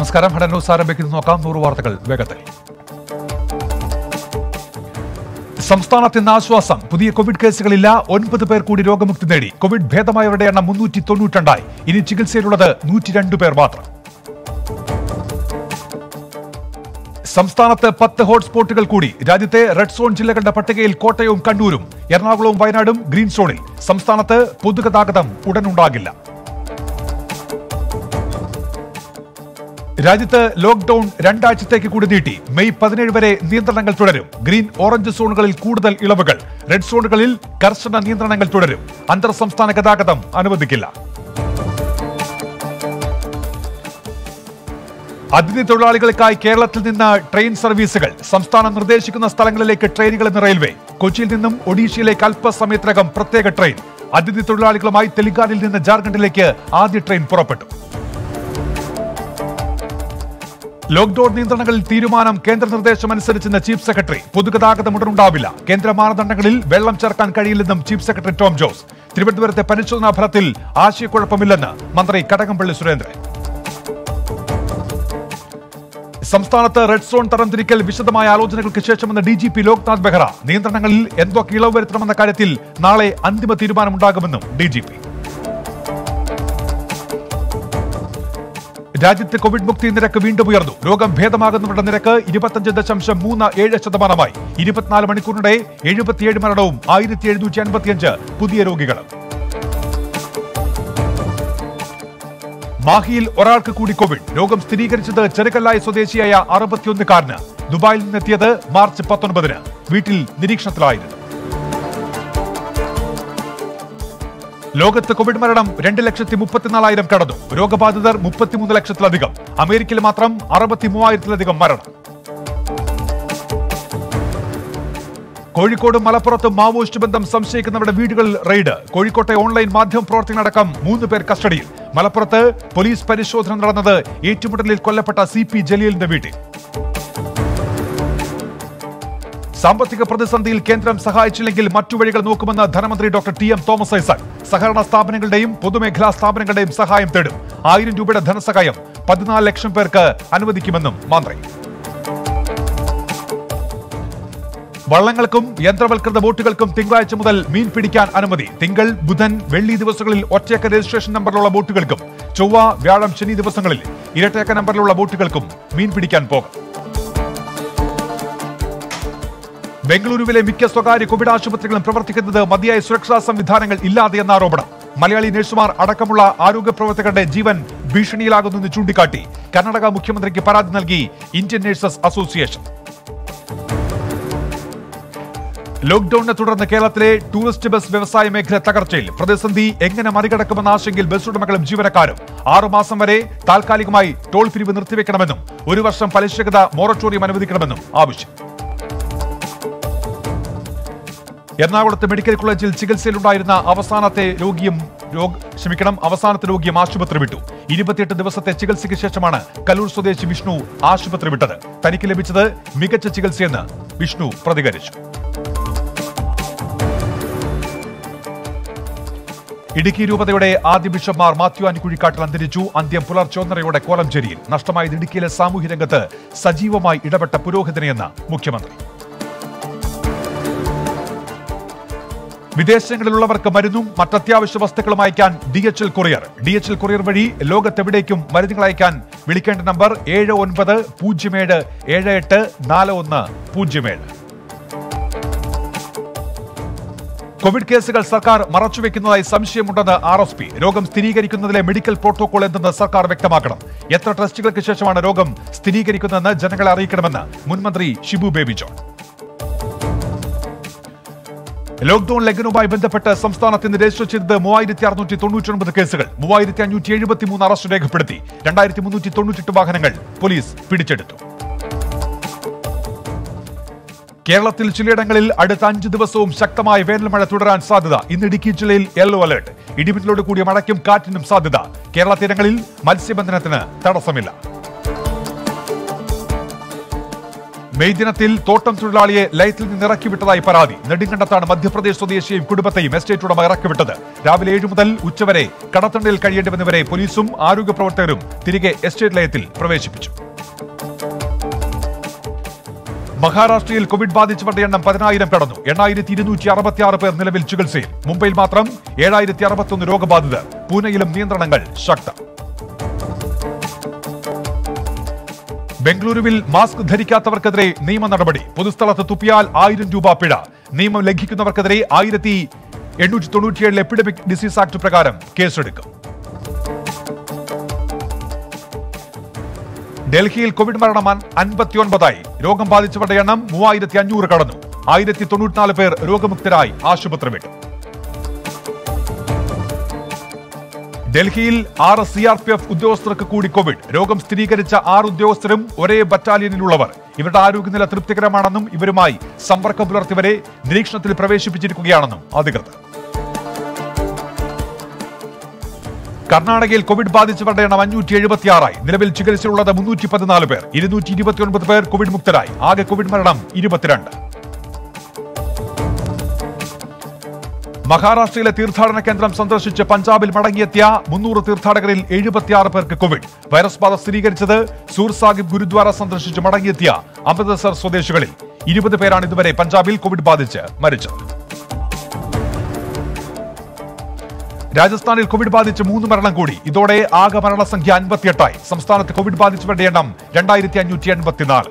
നമസ്കാരം ഹഡൻ ന്യൂസ് ആരംഭിക്കുന്നു നോക്കാം നൂറ് വാർത്തകൾ വേഗത്തിൽ സംസ്ഥാനത്ത് ഇന്ന് ആശ്വാസം പുതിയ കോവിഡ് കേസുകളില്ല ഒൻപത് പേർ കൂടി രോഗമുക്തി നേടി കോവിഡ് ഭേദമായവരുടെ എണ്ണം മുന്നൂറ്റി തൊണ്ണൂറ്റിരണ്ടായി ഇനി ചികിത്സയിലുള്ളത് നൂറ്റി രണ്ട് പേർ മാത്രം സംസ്ഥാനത്ത് പത്ത് ഹോട്ട്സ്പോട്ടുകൾ കൂടി രാജ്യത്തെ റെഡ് സോൺ ജില്ലകളുടെ പട്ടികയിൽ കോട്ടയവും കണ്ണൂരും എറണാകുളവും വയനാടും ഗ്രീൻ സോണിൽ സംസ്ഥാനത്ത് പൊതുഗതാഗതം ഉടനുണ്ടാകില്ല രാജ്യത്ത് ലോക്ഡൌൺ രണ്ടാഴ്ചത്തേക്ക് കൂടി നീട്ടി മെയ് പതിനേഴ് വരെ നിയന്ത്രണങ്ങൾ തുടരും ഗ്രീൻ ഓറഞ്ച് സോണുകളിൽ കൂടുതൽ ഇളവുകൾ റെഡ് സോണുകളിൽ കർശന നിയന്ത്രണങ്ങൾ തുടരും അന്തർ സംസ്ഥാന ഗതാഗതം അനുവദിക്കില്ല അതിഥി തൊഴിലാളികൾക്കായി കേരളത്തിൽ നിന്ന് ട്രെയിൻ സർവീസുകൾ സംസ്ഥാനം നിർദ്ദേശിക്കുന്ന സ്ഥലങ്ങളിലേക്ക് ട്രെയിനുകൾ ഇന്ന് റെയിൽവേ കൊച്ചിയിൽ നിന്നും ഒഡീഷയിലേക്ക് അല്പസമയത്തിനകം പ്രത്യേക ട്രെയിൻ അതിഥി തൊഴിലാളികളുമായി തെലങ്കാനയിൽ നിന്ന് ജാർഖണ്ഡിലേക്ക് ആദ്യ ട്രെയിൻ പുറപ്പെട്ടു ലോക്ഡൌൺ നിയന്ത്രണങ്ങളിൽ തീരുമാനം കേന്ദ്ര നിർദ്ദേശം അനുസരിച്ചെന്ന് ചീഫ് സെക്രട്ടറി പൊതുഗതാഗതം ഉടനുണ്ടാവില്ല കേന്ദ്ര മാനദണ്ഡങ്ങളിൽ വെള്ളം ചേർക്കാൻ കഴിയില്ലെന്നും ചീഫ് സെക്രട്ടറി ടോം ജോസ് തിരുവനന്തപുരത്തെ പരിശോധനാ ഫലത്തിൽ ആശയക്കുഴപ്പമില്ലെന്ന് മന്ത്രി കടകംപള്ളി സുരേന്ദ്രൻ സംസ്ഥാനത്ത് റെഡ് സോൺ തരംതിരിക്കൽ വിശദമായ ആലോചനകൾക്ക് ശേഷമെന്ന് D G P Loknath Behra നിയന്ത്രണങ്ങളിൽ എന്തൊക്കെ ഇളവ് വരുത്തണമെന്ന കാര്യത്തിൽ നാളെ അന്തിമ തീരുമാനമുണ്ടാകുമെന്നും ഡി ജി പി രാജ്യത്ത് കോവിഡ് മുക്തി നിരക്ക് വീണ്ടും ഉയർന്നു രോഗം ഭേദമാകുന്നവരുടെ നിരക്ക് ഇരുപത്തഞ്ച് ദശാംശം മൂന്ന് ഏഴ് ശതമാനമായി ഇരുപത്തിനാല് മണിക്കൂറിനിടെ എഴുപത്തിയേഴ് മരണവും ആയിരത്തി എഴുന്നൂറ്റി അൻപത്തിയഞ്ച് പുതിയ രോഗികളും മാഹിയിൽ ഒരാൾക്ക് കൂടി കോവിഡ് രോഗം സ്ഥിരീകരിച്ചത് ചെറുകല്ലായി സ്വദേശിയായ അറുപത്തിയൊന്നുകാരന് ദുബായിൽ നിന്നെത്തിയത് മാർച്ച് പത്തൊൻപതിന് വീട്ടിൽ നിരീക്ഷണത്തിലായിരുന്നു ലോകത്ത് കോവിഡ് മരണം രണ്ട് ലക്ഷത്തി മുപ്പത്തിനാലായിരം കടന്നു രോഗബാധിതർ മുപ്പത്തിമൂന്ന് ലക്ഷത്തിലധികം അമേരിക്കയിൽ മാത്രം അറുപത്തി മൂവായിരത്തിലധികം മരണം കോഴിക്കോടും മലപ്പുറത്തും മാവോയിസ്റ്റ് ബന്ധം സംശയിക്കുന്നവരുടെ വീടുകളിൽ റെയ്ഡ് കോഴിക്കോട്ടെ ഓൺലൈൻ മാധ്യമ പ്രവർത്തകനടക്കം മൂന്ന് പേർ കസ്റ്റഡിയിൽ മലപ്പുറത്ത് പോലീസ് പരിശോധന നടന്നത് ഏറ്റുമുട്ടലിൽ കൊല്ലപ്പെട്ട സി പി ജലീലിന്റെ വീട്ടിൽ സാമ്പത്തിക പ്രതിസന്ധിയിൽ കേന്ദ്രം സഹായിച്ചില്ലെങ്കിൽ മറ്റു വഴികൾ നോക്കുമെന്ന് ധനമന്ത്രി doctor T M Thomas Isaac സഹകരണ സ്ഥാപനങ്ങളുടെയും പൊതുമേഖലാ സ്ഥാപനങ്ങളുടെയും സഹായം തേടും ആയിരം രൂപയുടെ ധനസഹായം പതിനാല് ലക്ഷം പേർക്ക് അനുവദിക്കുമെന്നും മന്ത്രി വള്ളങ്ങൾക്കും യന്ത്രവൽകൃത ബോട്ടുകൾക്കും തിങ്കളാഴ്ച മുതൽ മീൻ പിടിക്കാൻ അനുമതി തിങ്കൾ ബുധൻ വെള്ളി ദിവസങ്ങളിൽ ഒറ്റയക്ക രജിസ്ട്രേഷൻ നമ്പറിലുള്ള ബോട്ടുകൾക്കും ചൊവ്വ വ്യാഴം ശനി ദിവസങ്ങളിൽ ഇരട്ടയക്ക നമ്പറിലുള്ള ബോട്ടുകൾക്കും മീൻ പിടിക്കാൻ പോകും ബംഗളൂരുവിലെ മിക്ക സ്വകാര്യ കോവിഡ് ആശുപത്രികളും പ്രവർത്തിക്കുന്നത് മതിയായ സുരക്ഷാ സംവിധാനങ്ങൾ ഇല്ലാതെയെന്ന ആരോപണം മലയാളി നഴ്സുമാർ അടക്കമുള്ള ആരോഗ്യ പ്രവർത്തകരുടെ ജീവൻ ഭീഷണിയിലാകുന്നെന്ന് ചൂണ്ടിക്കാട്ടി കർണാടക മുഖ്യമന്ത്രിക്ക് പരാതി നൽകി ഇന്ത്യൻ നഴ്സസ് അസോസിയേഷൻ ലോക്ഡൌണിനെ തുടർന്ന് കേരളത്തിലെ ടൂറിസ്റ്റ് ബസ് വ്യവസായ മേഖല തകർച്ചയിൽ പ്രതിസന്ധി എങ്ങനെ മറികടക്കുമെന്ന ആശങ്കയിൽ ബസ് ഉടമകളും ജീവനക്കാരും ആറുമാസം വരെ താൽക്കാലികമായി ടോൾ പിരിവ് നിർത്തിവെക്കണമെന്നും ഒരു വർഷം പലിശരഹിത മൊറട്ടോറിയം അനുവദിക്കണമെന്നും ആവശ്യം എറണാകുളത്ത് മെഡിക്കൽ കോളേജിൽ ചികിത്സയിലുണ്ടായിരുന്ന അവസാനത്തെ രോഗിയും രോഗ ക്ഷമിക്കണം അവസാനത്തെ രോഗിയും ആശുപത്രി വിട്ടു ഇരുപത്തിയെട്ട് ദിവസത്തെ ചികിത്സയ്ക്ക് ശേഷമാണ് കലൂർ സ്വദേശി വിഷ്ണു ആശുപത്രി വിട്ടത് തനിക്ക് ലഭിച്ചത് മികച്ച ചികിത്സയെന്ന് വിഷ്ണു പ്രതികരിച്ചു ഇടുക്കി രൂപതയുടെ ആദ്യ ബിഷപ്പ്മാർ മാത്യു ആനിക്കുഴിക്കാട്ടിൽ അന്തരിച്ചു അന്ത്യം പുലർച്ചെ ഒന്നരയോടെ കോലഞ്ചേരിയിൽ നഷ്ടമായത് ഇടുക്കിയിലെ സാമൂഹ്യ രംഗത്ത് സജീവമായി ഇടപെട്ട പുരോഹിതനെയെന്ന് മുഖ്യമന്ത്രി വിദേശങ്ങളിലുള്ളവർക്ക് മരുന്നും മറ്റത്യാവശ്യ വസ്തുക്കളും അയക്കാൻ D H L courier D H L courier വഴി ലോകത്തെവിടേക്കും മരുന്നുകൾ അയക്കാൻ വിളിക്കേണ്ട നമ്പർ ഏഴ് ഒൻപത് പൂജ്യം ഏഴ് ഏഴ് എട്ട് നാല് ഒന്ന് പൂജ്യം ഏഴ് കോവിഡ് കേസുകൾ സർക്കാർ മറച്ചുവെക്കുന്നതായി സംശയമുണ്ടെന്ന് ആർ എസ് പി രോഗം സ്ഥിരീകരിക്കുന്നതിലെ മെഡിക്കൽ പ്രോട്ടോകോൾ എന്തെന്ന് സർക്കാർ വ്യക്തമാക്കണം എത്ര ടെസ്റ്റുകൾക്ക് ശേഷമാണ് രോഗം സ്ഥിരീകരിക്കുന്നതെന്ന് ജനങ്ങളെ അറിയിക്കണമെന്ന് മുൻമന്ത്രി ഷിബു ബേബി ജോൺ ലോക്ഡൌൺ ലംഘനവുമായി ബന്ധപ്പെട്ട് സംസ്ഥാനത്ത് ഇന്ന് രജിസ്റ്റർ ചെയ്തത് മൂവായിരത്തി അറുന്നൂറ്റി തൊണ്ണൂറ്റി ഒൻപത് കേസുകൾ മൂവായിരത്തി അഞ്ഞൂറ്റി എഴുപത്തി മൂന്ന് അറസ്റ്റ് രേഖപ്പെടുത്തി രണ്ടായിരത്തി മുന്നൂറ്റി തൊണ്ണൂറ്റെട്ട് വാഹനങ്ങൾ പോലീസ് പിടിച്ചെടുത്തു കേരളത്തിൽ ചിലയിടങ്ങളിൽ അടുത്ത അഞ്ച് ദിവസവും ശക്തമായ വേനൽ മഴ തുടരാൻ സാധ്യത ഇന്ന് ഇടുക്കി ജില്ലയിൽ യെല്ലോ അലർട്ട് ഇടിമിന്നലോട് കൂടിയ മഴയ്ക്കും കാറ്റിനും സാധ്യത കേരള തീരങ്ങളിൽ മത്സ്യബന്ധനത്തിന് തടസ്സമില്ല മെയ് ദിനത്തിൽ തോട്ടം തൊഴിലാളിയെ ലയത്തിൽ നിന്ന് ഇറക്കിവിട്ടതായി പരാതി നെടുങ്കണ്ടത്താണ് മധ്യപ്രദേശ് സ്വദേശിയെയും കുടുംബത്തെയും എസ്റ്റേറ്റ് ഉടമ ഇറക്കിവിട്ടത് രാവിലെ ഏഴ് മുതൽ ഉച്ചവരെ കടത്തണ്ടയിൽ കഴിയേണ്ടി വന്നവരെ പോലീസും ആരോഗ്യ പ്രവർത്തകരും തിരികെ എസ്റ്റേറ്റ് ലയത്തിൽ പ്രവേശിപ്പിച്ചു മഹാരാഷ്ട്രയിൽ കോവിഡ് ബാധിച്ചവരുടെ എണ്ണം പതിനായിരം കടന്നു എണ്ണായിരത്തി ഇരുന്നൂറ്റി അറുപത്തി ആറ് പേർ നിലവിൽ ചികിത്സയിൽ മുംബൈയിൽ മാത്രം ഏഴായിരത്തി അറുപത്തൊന്ന് രോഗബാധിതർ പൂനെയിലും നിയന്ത്രണങ്ങൾ ശക്തം ബംഗളൂരുവിൽ മാസ്ക് ധരിക്കാത്തവർക്കെതിരെ നിയമ നടപടി പൊതുസ്ഥലത്ത് തുപ്പിയാൽ ആയിരം രൂപ പിഴ നിയമം ലംഘിക്കുന്നവർക്കെതിരെ ആയിരത്തി എണ്ണൂറ്റി തൊണ്ണൂറ്റിയേഴിൽ എപ്പിഡമിക് ഡിസീസ് ആക്ട് പ്രകാരം കേസെടുക്കും ഡൽഹിയിൽ കോവിഡ് മരണം അൻപത്തിയൊൻപതായി രോഗം ബാധിച്ചവരുടെ എണ്ണം മൂവായിരത്തി അഞ്ഞൂറ് കടന്നു ആയിരത്തി തൊണ്ണൂറ്റിനാല് പേർ രോഗമുക്തരായി ആശുപത്രി വിട്ടു ഡൽഹിയിൽ ആറ് സി ആർ പി എഫ് ഉദ്യോഗസ്ഥർക്ക് കൂടി കോവിഡ് രോഗം സ്ഥിരീകരിച്ച ആറ് ഉദ്യോഗസ്ഥരും ഒരേ ബറ്റാലിയനിലുള്ളവർ ഇവരുടെ ആരോഗ്യനില തൃപ്തികരമാണെന്നും ഇവരുമായി സമ്പർക്കം പുലർത്തിയവരെ നിരീക്ഷണത്തിൽ പ്രവേശിപ്പിച്ചിരിക്കുകയാണെന്നും അധികൃതർ കർണാടകയിൽ കോവിഡ് ബാധിച്ചവരുടെ എണ്ണം അഞ്ഞൂറ്റി എഴുപത്തിയാറായി നിലവിൽ ചികിത്സയുള്ളത് മുന്നൂറ്റി പതിനാല് പേർ ഇരുന്നൂറ്റി ഇരുപത്തിയൊൻപത് പേർ കോവിഡ് മുക്തരായി ആകെ കോവിഡ് മരണം ഇരുപത്തിരണ്ട് മഹാരാഷ്ട്രയിലെ തീർത്ഥാടന കേന്ദ്രം സന്ദർശിച്ച് പഞ്ചാബിൽ മടങ്ങിയെത്തിയ മുന്നൂറ് തീർത്ഥാടകരിൽ എഴുപത്തിയാറ് പേർക്ക് കോവിഡ് വൈറസ് ബാധ സ്ഥിരീകരിച്ചത് സൂർ സാഹിബ് ഗുരുദ്വാര സന്ദർശിച്ച് മടങ്ങിയെത്തിയ അമൃതസർ സ്വദേശികളിൽ ഇരുപത് പേരാണ് ഇതുവരെ പഞ്ചാബിൽ കോവിഡ് ബാധിച്ച് മരിച്ചത് രാജസ്ഥാനിൽ കോവിഡ് ബാധിച്ച് മൂന്ന് മരണം കൂടി ഇതോടെ ആകെ മരണസംഖ്യ അൻപത്തിയെട്ടായി സംസ്ഥാനത്ത് കോവിഡ് ബാധിച്ചവരുടെ എണ്ണം രണ്ടായിരത്തി അഞ്ഞൂറ്റി എൺപത്തിനാല്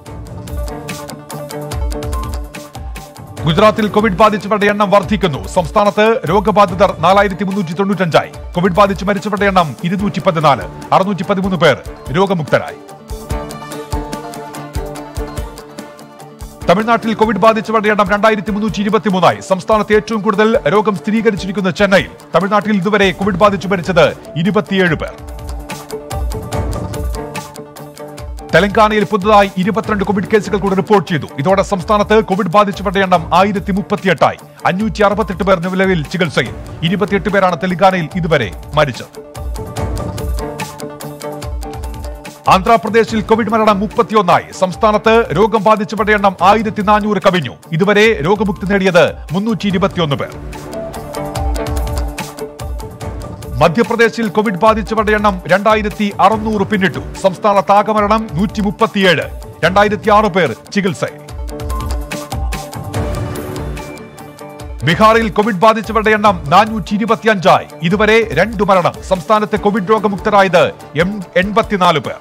ഗുജറാത്തിൽ കോവിഡ് ബാധിച്ചവരുടെ എണ്ണം വർദ്ധിക്കുന്നു സംസ്ഥാനത്ത് രോഗബാധിതർ നാലായിരത്തി മുന്നൂറ്റി തൊണ്ണൂറ്റഞ്ചായി കോവിഡ് ബാധിച്ച് മരിച്ചവരുടെ എണ്ണം ഇരുന്നൂറ്റി പതിനാല് അറുന്നൂറ്റി പതിമൂന്ന് പേർ രോഗമുക്തരായി തമിഴ്നാട്ടിൽ കോവിഡ് ബാധിച്ചവരുടെ എണ്ണം രണ്ടായിരത്തി മുന്നൂറ്റി ഇരുപത്തിമൂന്നായി സംസ്ഥാനത്ത് ഏറ്റവും കൂടുതൽ രോഗം സ്ഥിരീകരിച്ചിരിക്കുന്ന ചെന്നൈയിൽ തമിഴ്നാട്ടിൽ ഇതുവരെ കോവിഡ് ബാധിച്ചു മരിച്ചത് ഇരുപത്തിയേഴ് പേർ തെലങ്കാനയിൽ പുതുതായി ഇരുപത്തിരണ്ട് കോവിഡ് കേസുകൾ കൂടി റിപ്പോർട്ട് ചെയ്തു ഇതോടെ സംസ്ഥാനത്ത് കോവിഡ് ബാധിച്ചവരുടെ എണ്ണം ആയിരത്തി മുപ്പത്തിയെട്ടായി അഞ്ഞൂറ്റി അറുപത്തെട്ട് പേർ നിലവിൽ ചികിത്സയിൽ ഇരുപത്തിയെട്ട് പേരാണ് തെലങ്കാനയിൽ ഇതുവരെ മരിച്ചത് ആന്ധ്രാപ്രദേശിൽ കോവിഡ് മരണം മുപ്പത്തിയൊന്നായി സംസ്ഥാനത്ത് രോഗം ബാധിച്ചവരുടെ എണ്ണം ആയിരത്തി നാനൂറ് കവിഞ്ഞു ഇതുവരെ രോഗമുക്തി നേടിയത് മുന്നൂറ്റി ഇരുപത്തിയൊന്ന് പേർ മധ്യപ്രദേശിൽ കോവിഡ് ബാധിച്ചവരുടെ എണ്ണം രണ്ടായിരത്തി അറുന്നൂറ് പിന്നിട്ടു സംസ്ഥാനത്ത് ആകെ മരണം നൂറ്റി മുപ്പത്തിയേഴ് രണ്ടായിരത്തി ആറ് പേർ ചികിത്സയിൽ ബീഹാറിൽ കോവിഡ് ബാധിച്ചവരുടെ എണ്ണം നാനൂറ്റി ഇരുപത്തിയഞ്ചായി ഇതുവരെ രണ്ടു മരണം സംസ്ഥാനത്ത് കോവിഡ് രോഗമുക്തരായത് എം- എൺപത്തിനാല് പേർ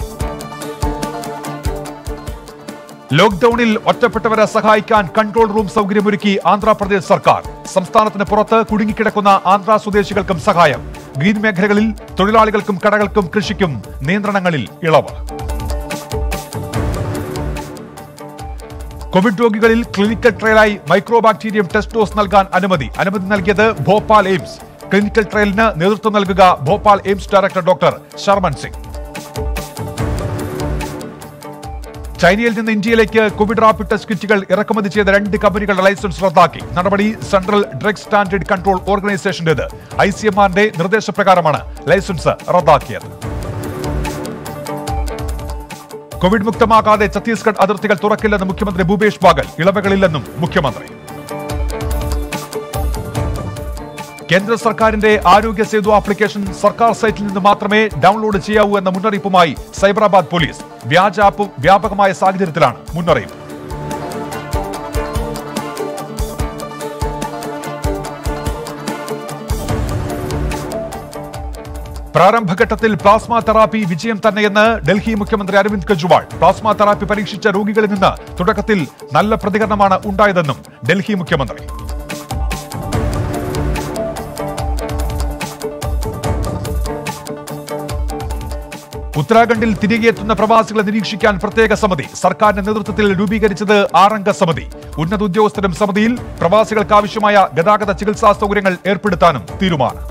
ലോക്ഡൌണിൽ ഒറ്റപ്പെട്ടവരെ സഹായിക്കാൻ കൺട്രോൾ റൂം സൗകര്യമൊരുക്കി ആന്ധ്രാപ്രദേശ് സർക്കാർ സംസ്ഥാനത്തിന് പുറത്ത് കുടുങ്ങിക്കിടക്കുന്ന ആന്ധ്ര സ്വദേശികൾക്കും സഹായം ഗ്രീൻ മേഖലകളിൽ തൊഴിലാളികൾക്കും കടകൾക്കും കൃഷിക്കും നിയന്ത്രണങ്ങളിൽ ഇളവ് കോവിഡ് രോഗികളിൽ ക്ലിനിക്കൽ ട്രയലായി മൈക്രോബാക്ടീരിയം ടെസ്റ്റ് ഡോസ് നൽകാൻ അനുമതി അനുമതി നൽകിയത് ഭോപ്പാൽ എയിംസ് ക്ലിനിക്കൽ ട്രയലിന് നേതൃത്വം നൽകുക Bhopal AIIMS director doctor Sharman Singh ചൈനയിൽ നിന്ന് ഇന്ത്യയിലേക്ക് കോവിഡ് റാപ്പിഡ് ടെസ്റ്റ് കിറ്റുകൾ ഇറക്കുമതി ചെയ്ത രണ്ട് കമ്പനികളുടെ ലൈസൻസ് റദ്ദാക്കി നടപടി സെൻട്രൽ ഡ്രഗ് സ്റ്റാൻഡേർഡ് കൺട്രോൾ ഓർഗനൈസേഷന്റേത് ഐ സി എം ആറിന്റെ നിർദ്ദേശപ്രകാരമാണ് ലൈസൻസ് റദ്ദാക്കിയത് കോവിഡ് മുക്തമാകാതെ ഛത്തീസ്ഗഡ് അതിർത്തികൾ തുറക്കില്ലെന്ന് മുഖ്യമന്ത്രി ഭൂപേഷ് ബാഗൽ ഇളവുകളില്ലെന്നും മുഖ്യമന്ത്രി കേന്ദ്ര സർക്കാരിന്റെ ആരോഗ്യ സേതു ആപ്ലിക്കേഷൻ സർക്കാർ സൈറ്റിൽ നിന്ന് മാത്രമേ ഡൗൺലോഡ് ചെയ്യാവൂ എന്ന മുന്നറിയിപ്പുമായി സൈബറാബാദ് പോലീസ് വ്യാജ ആപ്പ് വ്യാപകമായ സാഹചര്യത്തിലാണ് മുന്നറിയിപ്പ് പ്രാരംഭഘട്ടത്തിൽ പ്ലാസ്മ തെറാപ്പി വിജയം തന്നെയെന്ന് ഡൽഹി മുഖ്യമന്ത്രി അരവിന്ദ് കെജ്രിവാൾ പ്ലാസ്മ തെറാപ്പി പരീക്ഷിച്ച രോഗികളിൽ നിന്ന് തുടക്കത്തിൽ നല്ല പ്രതികരണമാണ് ഉണ്ടായതെന്നും ഡൽഹി മുഖ്യമന്ത്രി ഉത്തരാഖണ്ഡിൽ തിരികെ എത്തുന്ന പ്രവാസികളെ നിരീക്ഷിക്കാൻ പ്രത്യേക സമിതി സർക്കാരിന്റെ നേതൃത്വത്തിൽ രൂപീകരിച്ചത് ആറംഗ സമിതി ഉന്നത ഉദ്യോഗസ്ഥരും സമിതിയിൽ പ്രവാസികൾക്ക് ആവശ്യമായ ഗതാഗത ചികിത്സാ സൗകര്യങ്ങൾ ഏർപ്പെടുത്താനും തീരുമാനം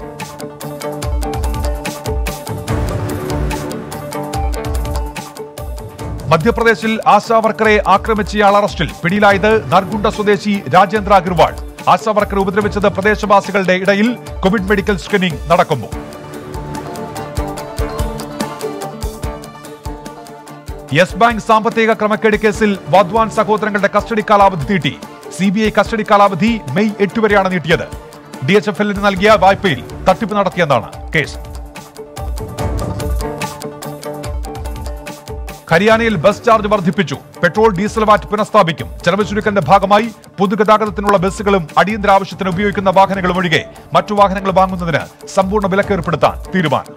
മധ്യപ്രദേശിൽ ആശാ വർക്കറെ ആക്രമിച്ചയാൾ അറസ്റ്റിൽ പിടിയിലായത് നർഗുണ്ട സ്വദേശി രാജേന്ദ്ര അഗർവാൾ ആശാ വർക്കറെ ഉപദ്രവിച്ചത് പ്രദേശവാസികളുടെ ഇടയിൽ കോവിഡ് മെഡിക്കൽ സ്ക്രീനിംഗ് നടക്കുമ്പോൾ യെസ് ബാങ്ക് സാമ്പത്തിക ക്രമക്കേട് കേസിൽ വദ്വാൻ സഹോദരങ്ങളുടെ കസ്റ്റഡി കാലാവധി നീട്ടി സി ബി ഐ കസ്റ്റഡി കാലാവധി മെയ് എട്ട് വരെയാണ് നീട്ടിയത് ഡി എച്ച് എഫ് എല്ലിന് നൽകിയ വായ്പയിൽ തട്ടിപ്പ് നടത്തിയെന്നാണ് കേസ് ഹരിയാനയിൽ ബസ് ചാർജ് വർദ്ധിപ്പിച്ചു പെട്രോൾ ഡീസൽ വാറ്റ് പുനഃസ്ഥാപിക്കും ചെലവ് ചുരുക്കലിന്റെ ഭാഗമായി പൊതുഗതാഗതത്തിനുള്ള ബസ്സുകളും അടിയന്തര ആവശ്യത്തിന് ഉപയോഗിക്കുന്ന വാഹനങ്ങളും ഒഴികെ മറ്റു വാഹനങ്ങൾ വാങ്ങുന്നതിന് സമ്പൂർണ്ണ വിലക്ക് ഏർപ്പെടുത്താൻ തീരുമാനം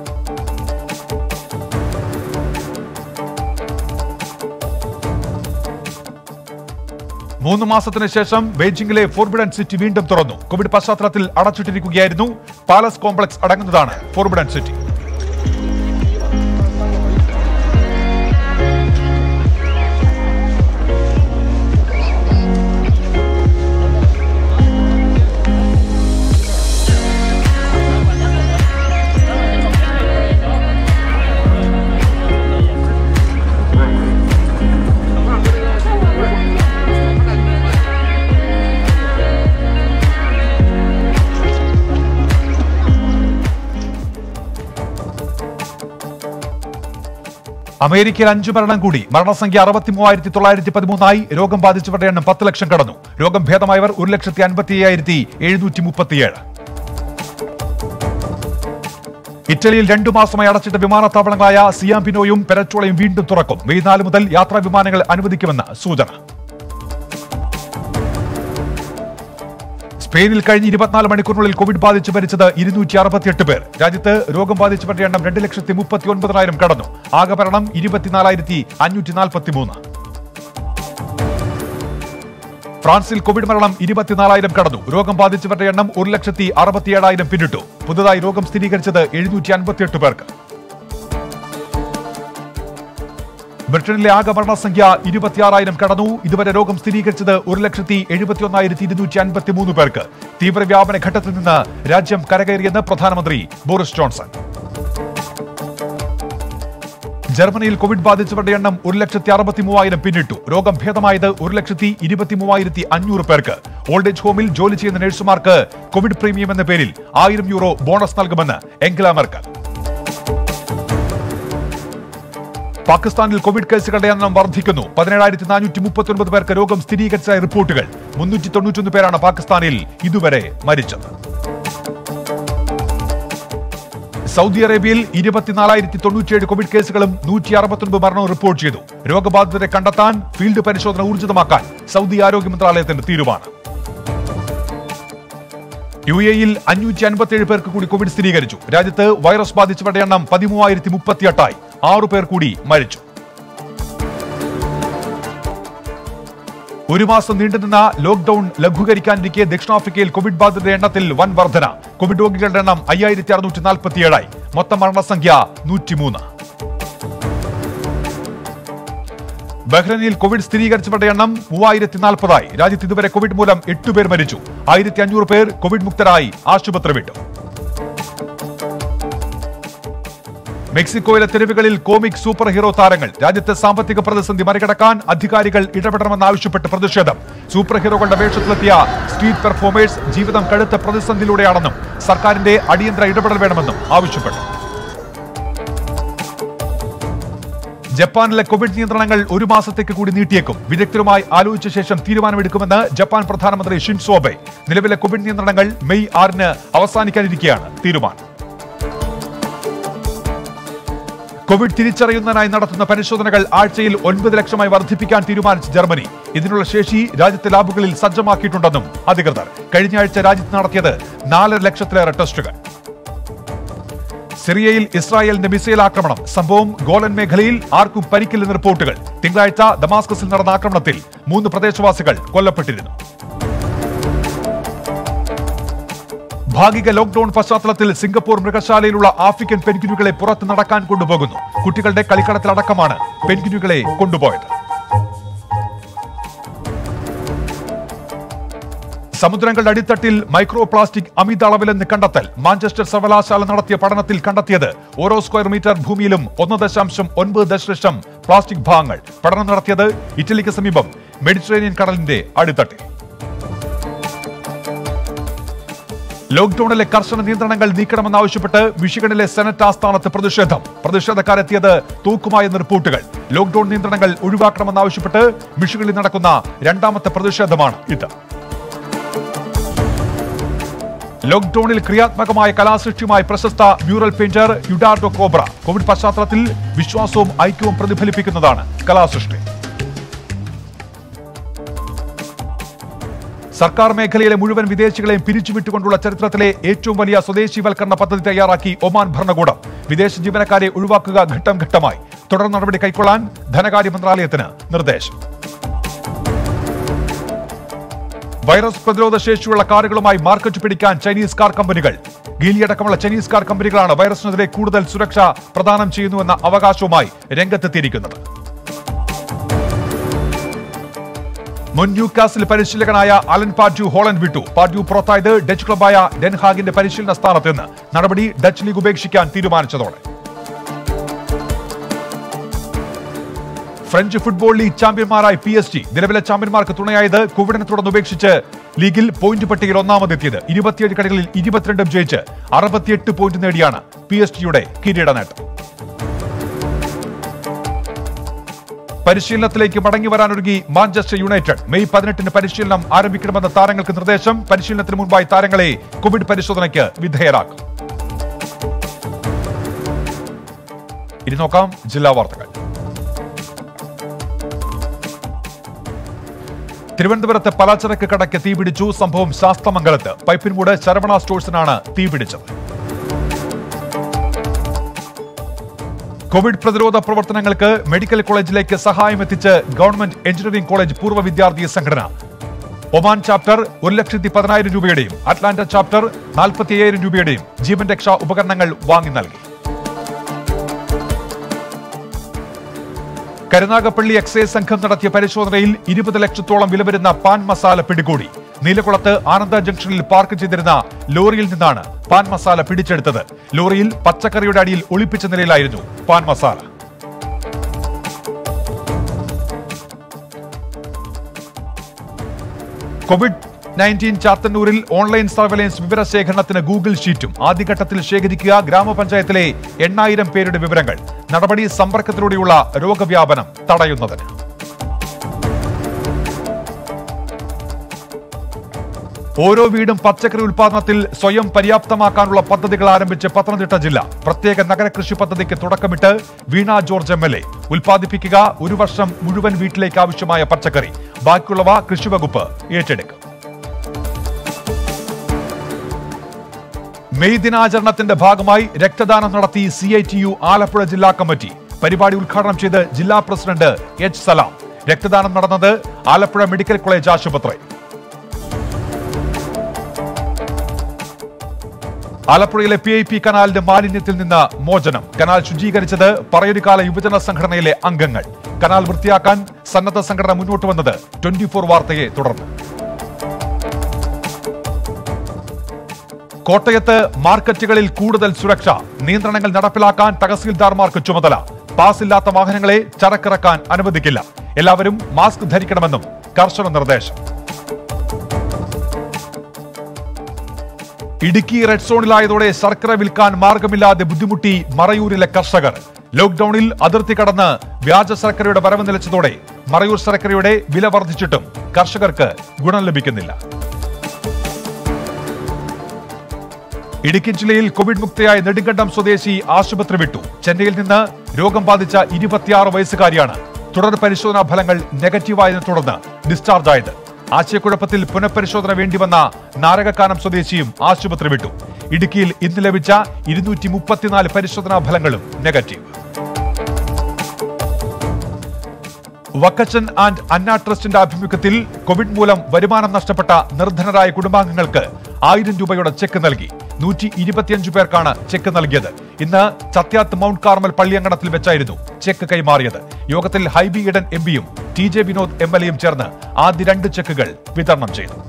മൂന്ന് മാസത്തിന് ശേഷം ബെയ്ജിംഗിലെ ഫോർബിഡൻ സിറ്റി വീണ്ടും തുറന്നു കോവിഡ് പശ്ചാത്തലത്തിൽ അടച്ചിട്ടിരിക്കുകയായിരുന്നു പാലസ് കോംപ്ലക്സ് അടങ്ങുന്നതാണ് ഫോർബിഡൻ സിറ്റി അമേരിക്കയിൽ അഞ്ചു മരണം കൂടി മരണസംഖ്യ അറുപത്തി മൂവായിരത്തി തൊള്ളായിരത്തി പതിമൂന്നായി രോഗം ബാധിച്ചവരുടെ എണ്ണം പത്ത് ലക്ഷം കടന്നു രോഗം ഭേദമായവർ ഒരു ലക്ഷത്തി അൻപത്തി അയ്യായിരത്തി എഴുന്നൂറ്റി മുപ്പത്തിയേഴ് ഇറ്റലിയിൽ രണ്ടു മാസമായി അടച്ചിട്ട വിമാനത്താവളങ്ങളായ സിയാംപിനോയും പെരച്ചോളയും വീണ്ടും തുറക്കും മെയ് നാല് മുതൽ യാത്രാ വിമാനങ്ങൾ അനുവദിക്കുമെന്ന് സൂചന സ്പെയിനിൽ കഴിഞ്ഞ ഇരുപത്തിനാല് മണിക്കൂറിനുള്ളിൽ കോവിഡ് ബാധിച്ച് മരിച്ചത് ഇരുന്നൂറ്റി അറുപത്തിയെട്ട് പേർ രാജ്യത്ത് രോഗം ബാധിച്ചവരുടെ എണ്ണം രണ്ട് ലക്ഷത്തി മുപ്പത്തി ഒൻപതിനായിരം കടന്നു ആകെ മരണം ഇരുപത്തിനാലായിരത്തി അഞ്ഞൂറ്റി നാൽപ്പത്തി മൂന്ന് ഫ്രാൻസിൽ കോവിഡ് മരണം ഇരുപത്തിനാലായിരം കടന്നു രോഗം ബാധിച്ചവരുടെ എണ്ണം ഒരു ലക്ഷത്തി അറുപത്തിയേഴായിരം പിന്നിട്ടു പുതുതായി രോഗം സ്ഥിരീകരിച്ചത് എഴുന്നൂറ്റി അൻപത്തിയെട്ട് പേർക്ക് ബ്രിട്ടനിലെ ആകെ മരണസംഖ്യ ഇരുപത്തിയാറായിരം കടന്നു ഇതുവരെ രോഗം സ്ഥിരീകരിച്ചത് ഒരു ലക്ഷത്തി എഴുപത്തിയൊന്നായിരത്തി ഇരുന്നൂറ്റി അൻപത്തി മൂന്ന് പേർക്ക് തീവ്രവ്യാപന ഘട്ടത്തിൽ നിന്ന് രാജ്യം കരകയറിയെന്ന് പ്രധാനമന്ത്രി ബോറിസ് ജോൺസൺ ജർമ്മനിയിൽ കോവിഡ് ബാധിച്ചവരുടെ എണ്ണം ഒരു ലക്ഷത്തി അറുപത്തി മൂവായിരം പിന്നിട്ടു രോഗം ഭേദമായത് ഒരു ലക്ഷത്തി ഇരുപത്തി മൂവായിരത്തി അഞ്ഞൂറ് പേർക്ക് ഓൾഡ് ഏജ് ഹോമിൽ ജോലി ചെയ്യുന്ന നഴ്സുമാർക്ക് കോവിഡ് പ്രീമിയം എന്ന പേരിൽ ആയിരം യൂറോ ബോണസ് നൽകുമെന്ന് എംഗ്ല മെർക്കൽ പാകിസ്ഥാനിൽ കോവിഡ് കേസുകളുടെ എണ്ണം വർദ്ധിക്കുന്നു പതിനേഴായിരത്തി നാനൂറ്റി മുപ്പത്തി ഒൻപത് പേർക്ക് രോഗം സ്ഥിരീകരിച്ചതായി റിപ്പോർട്ടുകൾ മുന്നൂറ്റി തൊണ്ണൂറ്റൊന്ന് പേരാണ് പാകിസ്ഥാനിൽ ഇതുവരെ മരിച്ചത് സൗദി അറേബ്യയിൽ ഇരുപത്തിനാലായിരത്തി തൊണ്ണൂറ്റിയേഴ് കോവിഡ് കേസുകളും നൂറ്റി അറുപത്തൊൻപത് മരണവും റിപ്പോർട്ട് ചെയ്തു രോഗബാധിതരെ കണ്ടെത്താൻ ഫീൽഡ് പരിശോധന ഊർജിതമാക്കാൻ സൗദി ആരോഗ്യ മന്ത്രാലയത്തിന്റെ തീരുമാനം യു എയിൽ അഞ്ഞൂറ്റി അൻപത്തിയേഴ് പേർക്ക് കൂടി കോവിഡ് സ്ഥിരീകരിച്ചു രാജ്യത്ത് വൈറസ് ബാധിച്ചവരുടെ എണ്ണം പതിമൂവായിരത്തി മുപ്പത്തിയെട്ടായി ആറു പേർ കൂടി മരിച്ചു ഒരു മാസം നീണ്ടുനിന്ന ലോക്ഡൌൺ ലഘൂകരിക്കാനിരിക്കെ ദക്ഷിണാഫ്രിക്കയിൽ കോവിഡ് ബാധിതരുടെ എണ്ണത്തിൽ വൻ വർധന കോവിഡ് രോഗികളുടെ എണ്ണം അയ്യായിരത്തി അറുന്നൂറ്റി നാൽപ്പത്തിയേഴായി മൊത്തം മരണസംഖ്യ നൂറ്റിമൂന്ന് ബഹ്റൈനിൽ കോവിഡ് സ്ഥിരീകരിച്ചവരുടെ എണ്ണം മൂവായിരത്തി നാൽപ്പതായി രാജ്യത്ത് ഇതുവരെ കോവിഡ് മൂലം എട്ട് പേർ മരിച്ചു ആയിരത്തി അഞ്ഞൂറ് പേർ കോവിഡ് മുക്തരായി ആശുപത്രി വിട്ടു മെക്സിക്കോയിലെ തെരുവുകളിൽ കോമിക് സൂപ്പർ ഹീറോ താരങ്ങൾ രാജ്യത്തെ സാമ്പത്തിക പ്രതിസന്ധി മറികടക്കാൻ അധികാരികൾ ഇടപെടണമെന്നാവശ്യപ്പെട്ട് പ്രതിഷേധം സൂപ്പർ ഹീറോകളുടെ വേഷത്തിലെത്തിയ സ്ട്രീറ്റ് പെർഫോമേഴ്സ് ജീവിതം കടുത്ത പ്രതിസന്ധിയിലൂടെയാണെന്നും സർക്കാരിന്റെ അടിയന്തര ഇടപെടൽ വേണമെന്നും ആവശ്യപ്പെട്ടു ജപ്പാനിലെ കോവിഡ് നിയന്ത്രണങ്ങൾ ഒരു മാസത്തേക്ക് കൂടി നീട്ടിയേക്കും വിദഗ്ധരുമായി ആലോചിച്ച ശേഷം തീരുമാനമെടുക്കുമെന്ന് ജപ്പാൻ പ്രധാനമന്ത്രി ഷിൻസോ അബെ നിലവിലെ കോവിഡ് നിയന്ത്രണങ്ങൾ മെയ് ആറിന് അവസാനിക്കാനിരിക്കെയാണ് തീരുമാനം കോവിഡ് തിരിച്ചറിയുന്നതിനായി നടത്തുന്ന പരിശോധനകൾ ആഴ്ചയിൽ ഒൻപത് ലക്ഷമായി വർദ്ധിപ്പിക്കാൻ തീരുമാനിച്ച ജർമ്മനി ഇതിനുള്ള ശേഷി രാജ്യത്തെ ലാബുകളിൽ സജ്ജമാക്കിയിട്ടുണ്ടെന്നും അധികൃതർ കഴിഞ്ഞ ആഴ്ച രാജ്യത്ത് നടത്തിയത് നാലര ലക്ഷത്തിലേറെ ടെസ്റ്റുകൾ സിറിയയിൽ ഇസ്രായേലിന്റെ മിസൈൽ ആക്രമണം സംഭവം ഗോലൻ മേഖലയിൽ ആർക്കും പരിക്കില്ലെന്ന് റിപ്പോർട്ടുകൾ തിങ്കളാഴ്ച ദമാസ്കസിൽ നടന്ന ആക്രമണത്തിൽ മൂന്ന് പ്രദേശവാസികൾ കൊല്ലപ്പെട്ടിരുന്നു ഭാഗിക ലോക്ഡൌൺ പശ്ചാത്തലത്തിൽ സിംഗപ്പൂർ മൃഗശാലയിലുള്ള ആഫ്രിക്കൻ പെൻഗ്വിനുകളെ പുറത്ത് നടക്കാൻ കൊണ്ടുപോകുന്നു കുട്ടികളുടെ കളിക്കളത്തിലടക്കമാണ് പെൻഗ്വിനുകളെ കൊണ്ടുപോയത് സമുദ്രങ്ങളുടെ അടിത്തട്ടിൽ മൈക്രോ പ്ലാസ്റ്റിക് അമിത അളവിലെന്ന് കണ്ടെത്തൽ മാഞ്ചസ്റ്റർ സർവകലാശാല നടത്തിയ പഠനത്തിൽ കണ്ടെത്തിയത് ഓരോ സ്ക്വയർ മീറ്റർ ഭൂമിയിലും ഒന്ന് ദശാംശം ഒൻപത് ദശലക്ഷം പ്ലാസ്റ്റിക് ഭാഗങ്ങൾ പഠനം നടത്തിയത് ഇറ്റലിക്ക് സമീപം മെഡിറ്ററേനിയൻ കടലിന്റെ അടിത്തട്ടിൽ ലോക്ഡൌണിലെ കർശന നിയന്ത്രണങ്ങൾ നീക്കണമെന്നാവശ്യപ്പെട്ട് മിഷിഗണിലെ സെനറ്റ് ആസ്ഥാനത്ത് പ്രതിഷേധം പ്രതിഷേധക്കാരെത്തിയത് തൂക്കുമായെന്ന് റിപ്പോർട്ടുകൾ ലോക്ഡൌൺ നിയന്ത്രണങ്ങൾ ഒഴിവാക്കണമെന്നാവശ്യപ്പെട്ട് മിഷിഗണിൽ നടക്കുന്ന രണ്ടാമത്തെ പ്രതിഷേധമാണ് ഇത് ലോക്ഡൌണിൽ ക്രിയാത്മകമായ കലാസൃഷ്ടിയുമായി പ്രശസ്ത mural painter Eduardo Kobra covid പശ്ചാത്തലത്തിൽ വിശ്വാസവും ഐക്യവും പ്രതിഫലിപ്പിക്കുന്നതാണ് കലാസൃഷ്ടി സർക്കാർ മേഖലയിലെ മുഴുവൻ വിദേശികളെയും പിരിച്ചുവിട്ടുകൊണ്ടുള്ള ചരിത്രത്തിലെ ഏറ്റവും വലിയ സ്വദേശീവൽക്കരണ പദ്ധതി തയ്യാറാക്കി ഒമാൻ ഭരണകൂടം വിദേശ ജീവനക്കാരെ ഒഴിവാക്കുക ഘട്ടം ഘട്ടമായി തുടർ നടപടി കൈക്കൊള്ളാൻ ധനകാര്യ മന്ത്രാലയത്തിന് നിർദ്ദേശം വൈറസ് പ്രതിരോധ ശേഷിയുള്ള കാറുകളുമായി മാർക്കറ്റ് പിടിക്കാൻ ചൈനീസ് കാർ കമ്പനികൾ ഗീലിയടക്കമുള്ള ചൈനീസ് കാർ കമ്പനികളാണ് വൈറസിനെതിരെ കൂടുതൽ സുരക്ഷ പ്രദാനം ചെയ്യുന്നുവെന്ന അവകാശവുമായി രംഗത്തെത്തിയിരിക്കുന്നത് മുൻ ന്യൂകാസിൽ പരിശീലകനായ അലൻ പാഡ്യു ഹോളണ്ട് വിട്ടു പാഡ്യു പുറത്തായത് ഡച്ച് ക്ലബായ ഡെൻഹാഗിന്റെ പരിശീലന സ്ഥാനത്ത് നിന്ന് നടപടി ഡച്ച് ലീഗ് ഉപേക്ഷിക്കാൻ തീരുമാനിച്ചതോടെ ഫ്രഞ്ച് ഫുട്ബോൾ ലീഗ് ചാമ്പ്യന്മാരായി പി എസ് ജി നിലവിലെ ചാമ്പ്യന്മാർക്ക് തുണയായത് കോവിഡിനെ തുടർന്ന് ഉപേക്ഷിച്ച് ലീഗിൽ പോയിന്റ് പട്ടികയിൽ ഒന്നാമതെത്തിയത് ഇരുപത്തിയേഴ് കളികളിൽ ഇരുപത്തിരണ്ടും ജയിച്ച് അറുപത്തിയെട്ട് പോയിന്റ് നേടിയാണ് പി എസ് ജിയുടെ കിരീട നേട്ടം പരിശീലനത്തിലേക്ക് മടങ്ങി വരാനൊരുങ്ങി മാഞ്ചസ്റ്റർ യുണൈറ്റഡ് മെയ് പതിനെട്ടിന് പരിശീലനം ആരംഭിക്കണമെന്ന താരങ്ങൾക്ക് നിർദ്ദേശം പരിശീലനത്തിന് മുൻപായി താരങ്ങളെ കോവിഡ് പരിശോധനയ്ക്ക് വിധേയരാക്കും ഇനി നോക്കാം ജില്ലാ വാർത്തകൾ തിരുവനന്തപുരത്ത് പലചരക്ക് കടയ്ക്ക് തീപിടിച്ചു സംഭവം ശാസ്തമംഗലത്ത് പൈപ്പിൻമൂട് ശരവണ സ്റ്റോഴ്സിനാണ് തീപിടിച്ചത് കോവിഡ് പ്രതിരോധ പ്രവർത്തനങ്ങൾക്ക് മെഡിക്കൽ കോളേജിലേക്ക് സഹായം എത്തിച്ച് ഗവൺമെന്റ് എഞ്ചിനീയറിംഗ് കോളേജ് പൂർവ്വ വിദ്യാർത്ഥി സംഘടന ഒമാൻ ചാപ്റ്റർ ഒരു ലക്ഷത്തി പതിനായിരം രൂപയുടെയും അറ്റ്ലാന്റ ചാപ്റ്റർ നാൽപ്പത്തി അയ്യായിരം രൂപയുടെയും ജീവൻ രക്ഷാ ഉപകരണങ്ങൾ വാങ്ങി നൽകി കരുനാഗപ്പള്ളി എക്സൈസ് സംഘം നടത്തിയ പരിശോധനയിൽ ഇരുപത് ലക്ഷത്തോളം വില വരുന്ന പാൻ മസാല പിടികൂടി നീലക്കുളത്ത് ആനന്ദ ജംഗ്ഷനിൽ പാർക്ക് ചെയ്തിരുന്ന ലോറിയിൽ നിന്നാണ് പാൻ മസാല പിടിച്ചെടുത്തത് ലോറിയിൽ പച്ചക്കറിയുടെ അടിയിൽ ഒളിപ്പിച്ച നിലയിലായിരുന്നു പാൻ മസാല കോവിഡ് നയൻറ്റീൻ ചാത്തന്നൂരിൽ ഓൺലൈൻ സർവൈലൻസ് വിവരശേഖരണത്തിന് ഗൂഗിൾ ഷീറ്റും ആദ്യഘട്ടത്തിൽ ശേഖരിക്കുക ഗ്രാമപഞ്ചായത്തിലെ എണ്ണായിരം പേരുടെ വിവരങ്ങൾ നടപടി സമ്പർക്കത്തിലൂടെയുള്ള രോഗവ്യാപനം തടയുന്നതിന് ഓരോ വീടും പച്ചക്കറി ഉൽപാദനത്തിൽ സ്വയം പര്യാപ്തമാക്കാനുള്ള പദ്ധതികൾ ആരംഭിച്ച് പത്തനംതിട്ട ജില്ല പ്രത്യേക നഗരകൃഷി പദ്ധതിക്ക് തുടക്കമിട്ട് Veena George M L A ഉൽപ്പാദിപ്പിക്കുക ഒരു വർഷം മുഴുവൻ വീട്ടിലേക്ക് ആവശ്യമായ പച്ചക്കറി ബാക്കിയുള്ളവ കൃഷിവകുപ്പ് ഏറ്റെടുക്കും മെയ് ദിനാചരണത്തിന്റെ ഭാഗമായി രക്തദാനം നടത്തി C I T U Alappuzha ജില്ലാ കമ്മിറ്റി പരിപാടി ഉദ്ഘാടനം ചെയ്ത് ജില്ലാ പ്രസിഡന്റ് എച്ച് സലാം രക്തദാനം നടന്നത് ആലപ്പുഴ മെഡിക്കൽ കോളേജ് ആശുപത്രി ആലപ്പുഴയിലെ പി ഐ പി കനാലിന്റെ മാലിന്യത്തിൽ നിന്ന് മോചനം കനാൽ ശുചീകരിച്ചത് പറയൊരുകാല യുവജന സംഘടനയിലെ അംഗങ്ങൾ കനാൽ വൃത്തിയാക്കാൻ സന്നദ്ധ സംഘടന മുന്നോട്ട് വന്നത് ട്വന്റി ഫോർ വാർത്തയെ തുടർന്ന് കോട്ടയത്ത് മാർക്കറ്റുകളിൽ കൂടുതൽ സുരക്ഷ നിയന്ത്രണങ്ങൾ നടപ്പിലാക്കാൻ തഹസീൽദാർമാർക്ക് ചുമതല പാസ് ഇല്ലാത്ത വാഹനങ്ങളെ ചരക്കിറക്കാൻ അനുവദിക്കില്ല എല്ലാവരും മാസ്ക് ധരിക്കണമെന്നും കർശന നിർദ്ദേശം ഇടുക്കി റെഡ് സോണിലായതോടെ ശർക്കര വിൽക്കാൻ മാർഗമില്ലാതെ ബുദ്ധിമുട്ടി മറയൂരിലെ കർഷകർ ലോക്ഡൌണിൽ അതിർത്തി കടന്ന് വ്യാജ ശർക്കരയുടെ വരവ് നിലച്ചതോടെ മറയൂർ ശർക്കരയുടെ വില വർദ്ധിച്ചിട്ടും കർഷകർക്ക് ഗുണം ലഭിക്കുന്നില്ല ഇടുക്കി ജില്ലയിൽ കോവിഡ് മുക്തയായ നെടുങ്കണ്ടം സ്വദേശി ആശുപത്രി വിട്ടു ചെന്നൈയിൽ നിന്ന് രോഗം ബാധിച്ച ഇരുപത്തിയാറ് വയസ്സുകാരിയാണ് തുടർ പരിശോധനാ ഫലങ്ങൾ നെഗറ്റീവായതിനെ തുടർന്ന് ഡിസ്ചാർജ് ആയത് ആശയക്കുഴപ്പത്തിൽ പുനഃപരിശോധന വേണ്ടിവന്ന നാരകക്കാനം സ്വദേശിയും ആശുപത്രി വിട്ടു ഇടുക്കിയിൽ ഇന്ന് ലഭിച്ച ഇരുന്നൂറ്റി മുപ്പത്തിനാല് പരിശോധനാ ഫലങ്ങളും നെഗറ്റീവ് വക്കച്ചൻ ആൻഡ് അന്ന ട്രസ്റ്റിന്റെ ആഭിമുഖ്യത്തിൽ കോവിഡ് മൂലം വരുമാനം നഷ്ടപ്പെട്ട നിർധനരായ കുടുംബാംഗങ്ങൾക്ക് ആയിരം രൂപയുടെ ചെക്ക് നൽകി നൂറ്റി ഇരുപത്തിയഞ്ചു പേർക്കാണ് ചെക്ക് നൽകിയത് ഇന്ന് ചത്യാത്ത് മൗണ്ട് കാർമൽ പള്ളിയങ്കണത്തിൽ വെച്ചായിരുന്നു ചെക്ക് കൈമാറിയത് യോഗത്തിൽ ഹൈബി ഇടൻ എം പിയും T J Vinod M L എയും ചേർന്ന് ആദ്യ രണ്ട് ചെക്കുകൾ വിതരണം ചെയ്തു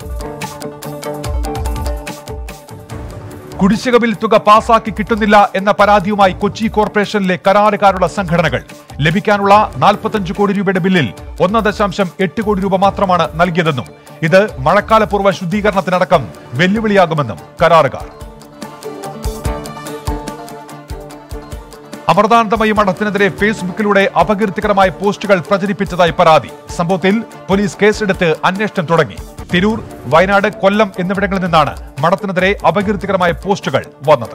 കുടിശ്ശിക ബിൽ തുക പാസാക്കി കിട്ടുന്നില്ല എന്ന പരാതിയുമായി കൊച്ചി കോർപ്പറേഷനിലെ കരാറുകാരുടെ സംഘടനകൾ ലഭിക്കാനുള്ള നാൽപ്പത്തഞ്ച് കോടി രൂപയുടെ ബില്ലിൽ ഒന്ന് ദശാംശം എട്ട് കോടി രൂപ മാത്രമാണ് നൽകിയതെന്നും ഇത് മഴക്കാലപൂർവ്വ ശുദ്ധീകരണത്തിനടക്കം വെല്ലുവിളിയാകുമെന്നും കരാറുകാർ അമൃതാനന്ദമയി മഠത്തിനെതിരെ ഫേസ്ബുക്കിലൂടെ അപകീർത്തികരമായ പോസ്റ്റുകൾ പ്രചരിപ്പിച്ചതായി പരാതി സംഭവത്തിൽ പോലീസ് കേസെടുത്ത് അന്വേഷണം തുടങ്ങി തിരൂർ വയനാട് കൊല്ലം എന്നിവിടങ്ങളിൽ നിന്നാണ് മഠത്തിനെതിരെ അപകീർത്തികരമായ പോസ്റ്റുകൾ വന്നത്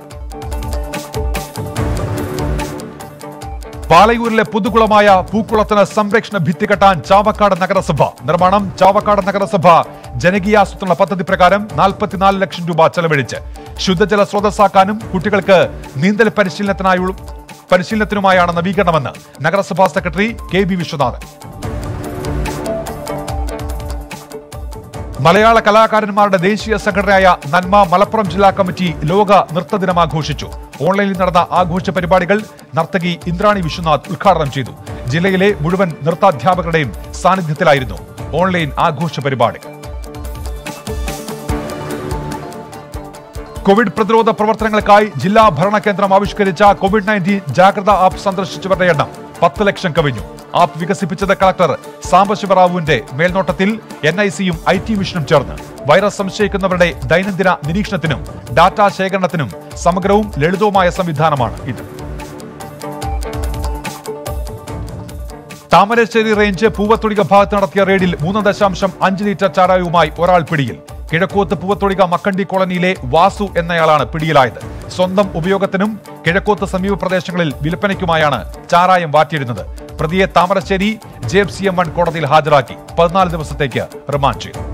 പാലയൂരിലെ പുതുകുളമായ പൂക്കുളത്തിന് സംരക്ഷണ ഭിത്തി കെട്ടാൻ ചാവക്കാട് നഗരസഭ നിർമ്മാണം ചാവക്കാട് നഗരസഭ ജനകീയാസൂത്രണ പദ്ധതി പ്രകാരം നാൽപ്പത്തിനാല് ലക്ഷം രൂപ ചെലവഴിച്ച് ശുദ്ധജല സ്രോതസ്സാക്കാനും കുട്ടികൾക്ക് നീന്തൽ പരിശീലനത്തിനായുള്ള പരിശീലനത്തിനുമായാണ് നവീകരണമെന്ന് നഗരസഭാ സെക്രട്ടറി കെ ബി വിശ്വനാഥൻ മലയാള കലാകാരന്മാരുടെ ദേശീയ സംഘടനയായ നന്മ മലപ്പുറം ജില്ലാ കമ്മിറ്റി ലോക നൃത്ത ദിനം ആഘോഷിച്ചു ഓൺലൈനിൽ നടന്ന ആഘോഷ പരിപാടികൾ നർത്തകി ഇന്ദ്രാണി വിശ്വനാഥ് ഉദ്ഘാടനം ചെയ്തു ജില്ലയിലെ മുഴുവൻ നൃത്താധ്യാപകരുടെയും സാന്നിധ്യത്തിലായിരുന്നു ഓൺലൈൻ ആഘോഷ പരിപാടികൾ കോവിഡ് പ്രതിരോധ പ്രവർത്തനങ്ങൾക്കായി ജില്ലാ ഭരണകേന്ദ്രം ആവിഷ്കരിച്ച കോവിഡ് നയൻറ്റീൻ ജാഗ്രതാ ആപ്പ് സന്ദർശിച്ചവരുടെ എണ്ണം പത്ത് ലക്ഷം കവിഞ്ഞു ആപ്പ് വികസിപ്പിച്ചത് കളക്ടർ സാംബശിവറാവുവിന്റെ മേൽനോട്ടത്തിൽ എൻ ഐ സിയും ഐ ടി മിഷനും ചേർന്ന് വൈറസ് സംശയിക്കുന്നവരുടെ ദൈനംദിന നിരീക്ഷണത്തിനും ഡാറ്റാ ശേഖരണത്തിനും സമഗ്രവും ലളിതവുമായ സംവിധാനമാണ് ഇത് താമരശ്ശേരി റേഞ്ച് പൂവത്തൊടിക ഭാഗത്ത് നടത്തിയ റെയ്ഡിൽ മൂന്ന് ദശാംശം അഞ്ച് ലിറ്റർ ചാരായവുമായി ഒരാൾ പിടിയിൽ കിഴക്കോത്ത് പൂവത്തൊടിക മക്കണ്ടി കോളനിയിലെ വാസു എന്നയാളാണ് പിടിയിലായത് സ്വന്തം ഉപയോഗത്തിനും കിഴക്കോത്ത് സമീപ പ്രദേശങ്ങളിൽ വിൽപ്പനയ്ക്കുമായാണ് ചാരായം വാറ്റിയിരുന്നത് പ്രതിയെ Thamarassery J F C M one കോടതിയിൽ ഹാജരാക്കി പതിനാല് ദിവസത്തേക്ക് റിമാൻഡ് ചെയ്തു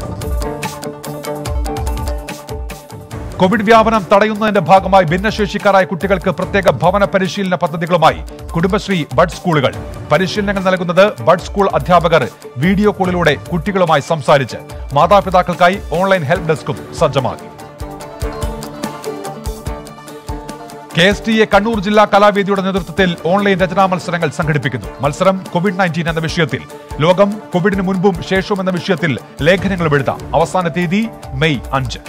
കോവിഡ് വ്യാപനം തടയുന്നതിന്റെ ഭാഗമായി ഭിന്നശേഷിക്കാരായ കുട്ടികൾക്ക് പ്രത്യേക ഭവന പരിശീലന പദ്ധതികളുമായി കുടുംബശ്രീ ബഡ് സ്കൂളുകൾ പരിശീലനങ്ങൾ നൽകുന്നത് ബഡ് സ്കൂൾ അധ്യാപകർ വീഡിയോ കോളിലൂടെ കുട്ടികളുമായി സംസാരിച്ച് മാതാപിതാക്കൾക്കായി ഓൺലൈൻ ഹെൽപ്പ് ഡെസ്കും സജ്ജമാക്കി K S T A Kannur ജില്ലാ കലാവേദിയുടെ നേതൃത്വത്തിൽ ഓൺലൈൻ രചനാ മത്സരങ്ങൾ സംഘടിപ്പിക്കുന്നു മത്സരം കോവിഡ് നയൻറ്റീൻ എന്ന വിഷയത്തിൽ ലോകം കോവിഡിന് മുൻപും ശേഷവും എന്ന വിഷയത്തിൽ ലേഖനങ്ങൾ എഴുതാം അവസാന തീയതി മെയ് അഞ്ച്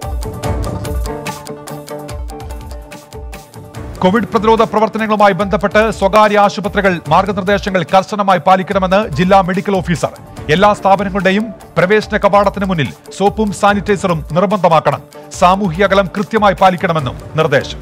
കോവിഡ് പ്രതിരോധ പ്രവർത്തനങ്ങളുമായി ബന്ധപ്പെട്ട് സ്വകാര്യ ആശുപത്രികൾ മാർഗനിർദ്ദേശങ്ങൾ കർശനമായി പാലിക്കണമെന്ന് ജില്ലാ മെഡിക്കൽ ഓഫീസർ എല്ലാ സ്ഥാപനങ്ങളുടെയും പ്രവേശന കവാടത്തിന് മുന്നിൽ സോപ്പും സാനിറ്റൈസറും നിർബന്ധമാക്കണം സാമൂഹിക അകലം കൃത്യമായി പാലിക്കണമെന്നും നിർദ്ദേശം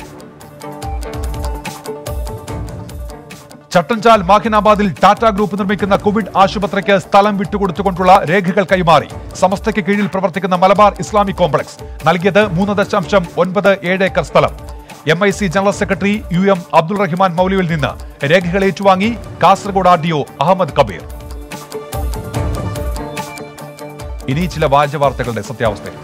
ചട്ടഞ്ചാൽ മാഹിനാബാദിൽ ടാറ്റ ഗ്രൂപ്പ് നിർമ്മിക്കുന്ന കോവിഡ് ആശുപത്രിക്ക് സ്ഥലം വിട്ടുകൊടുത്തുകൊണ്ടുള്ള രേഖകൾ കൈമാറി സമസ്തയ്ക്ക് കീഴിൽ പ്രവർത്തിക്കുന്ന മലബാർ ഇസ്ലാമിക് കോംപ്ലക്സ് നൽകിയത് മൂന്ന് ദശാംശം ഒൻപത് ഏഴ് ഏക്കർ സ്ഥലം M I C general secretary U M Abdul Rahman മൗലവിൽ നിന്ന് രേഖകൾ ഏറ്റുവാങ്ങി Kasaragod R D O Ahmed Kabir ഇനി ചില വ്യാജ വാർത്തകളുടെ സത്യാവസ്ഥയിൽ